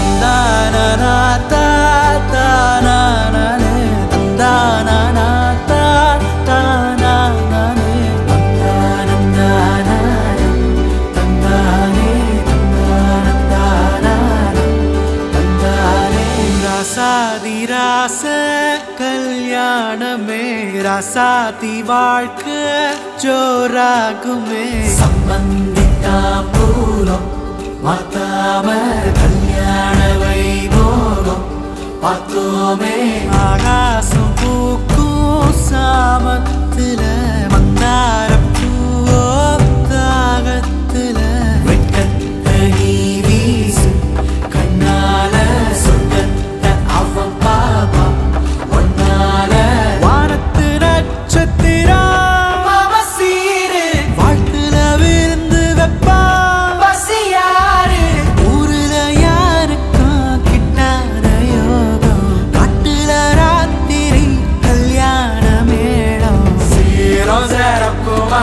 தந்தானா தா தானானே தந்தானா தா தானானே தந்தானந்தானானம் தந்தானே தந்தானந்தானானம் தந்தானே ராசாதி ராச கல்யாணமே ராசாதி வாழ்க்கை ஜோராகுமே சம்பந்தித்தா பூரம் மாத்தாம கல்யாண வைபோகம் பார்த்தோமே ஆகாசம் பூக்கும் சாமத்துல மந்தார பூவோ தாகத்துல வெட்டத்தை நீ வீசு கண்ணால சொர்க்கத்தை அவன் பாப்பா ஒன்னால வானத்து நட்சத்திரம் அவசீரு வாழ்த்துல விருந்து வெப்பா பசியாரு ஊருல யாருக்கும் கிட்டாத யோகம் காட்டுல ராத்திரி கல்யாண மேளம் சீரம் சிறப்புமா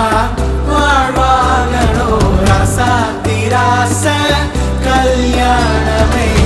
வாழ்வாகனோ ரசாத்தி ராச கல்யாணமே